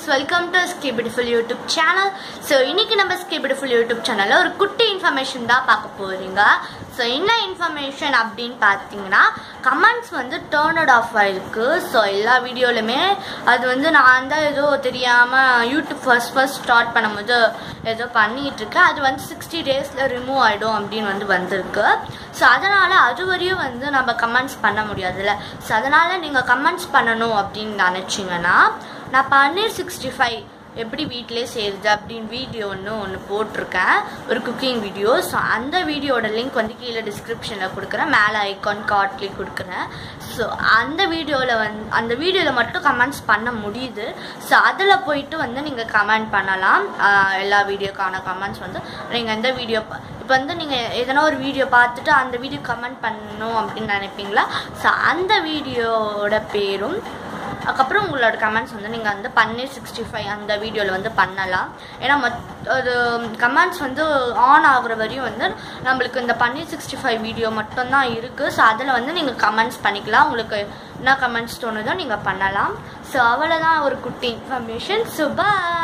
friends welcome to ஸ்கே beautiful YouTube channel so இன்னைக்கு நம்ம ஸ்கே பியூட்டிஃபுல் யூடியூப் சேனலில் ஒரு குட்டி இன்ஃபர்மேஷன் தான் பார்க்க போகிறீங்க ஸோ என்ன இன்ஃபர்மேஷன் அப்படின்னு பார்த்தீங்கன்னா கமெண்ட்ஸ் வந்து டேர்னட் ஆஃப் ஆயிருக்கு ஸோ எல்லா வீடியோலையுமே அது வந்து நான் தான் ஏதோ தெரியாமல் யூடியூப் ஃபர்ஸ்ட் ஃபர்ஸ்ட் ஸ்டார்ட் பண்ணும்போது ஏதோ பண்ணிட்டு இருக்கேன் அது வந்து சிக்ஸ்டி டேஸில் ரிமூவ் ஆகிடும் அப்படின்னு வந்து வந்திருக்கு ஸோ அதனால் அது வரையும் வந்து நம்ம கமெண்ட்ஸ் பண்ண முடியாதுல்ல ஸோ அதனால் நீங்கள் கமெண்ட்ஸ் பண்ணணும் அப்படின்னு நினச்சிங்கன்னா நான் பன்னீர் சிக்ஸ்டி ஃபைவ் எப்படி வீட்டிலே செய்யுது அப்படின்னு வீடியோ ஒன்று ஒன்று போட்டிருக்கேன் ஒரு குக்கிங் வீடியோ ஸோ அந்த வீடியோட லிங்க் வந்து கீழே டிஸ்கிரிப்ஷனில் கொடுக்குறேன் மேலே ஐகான் கார்ட்லேயும் கொடுக்குறேன் ஸோ அந்த வீடியோவில் வந்து அந்த வீடியோவில் மட்டும் கமெண்ட்ஸ் பண்ண முடியுது ஸோ அதில் போயிட்டு வந்து நீங்கள் கமெண்ட் பண்ணலாம் ஆஹ் எல்லா வீடியோக்கான கமெண்ட்ஸ் வந்து நீங்கள் எந்த வீடியோ இப்போ வந்து நீங்கள் எதனா ஒரு வீடியோ பார்த்துட்டு அந்த வீடியோ கமெண்ட் பண்ணணும் அப்படின்னு நினைப்பீங்களா ஸோ அந்த வீடியோவோட பேரும் அதுக்கப்புறம் உங்களோட கமெண்ட்ஸ் வந்து நீங்கள் வந்து பன்னீர் சிக்ஸ்டி ஃபைவ் அந்த வீடியோவில் வந்து பண்ணலாம் ஏன்னா மொத் அது கமெண்ட்ஸ் வந்து ஆன் ஆகுற வரையும் வந்து நம்மளுக்கு இந்த பன்னீர் சிக்ஸ்டி ஃபைவ் வீடியோ மட்டும்தான் இருக்குது ஸோ அதில் வந்து நீங்கள் கமெண்ட்ஸ் பண்ணிக்கலாம் உங்களுக்கு என்ன கமெண்ட்ஸ் தோணுதோ நீங்கள் பண்ணலாம் ஸோ அவ்வளோதான் ஒரு குட்டி இன்ஃபர்மேஷன் ஸோ பாய்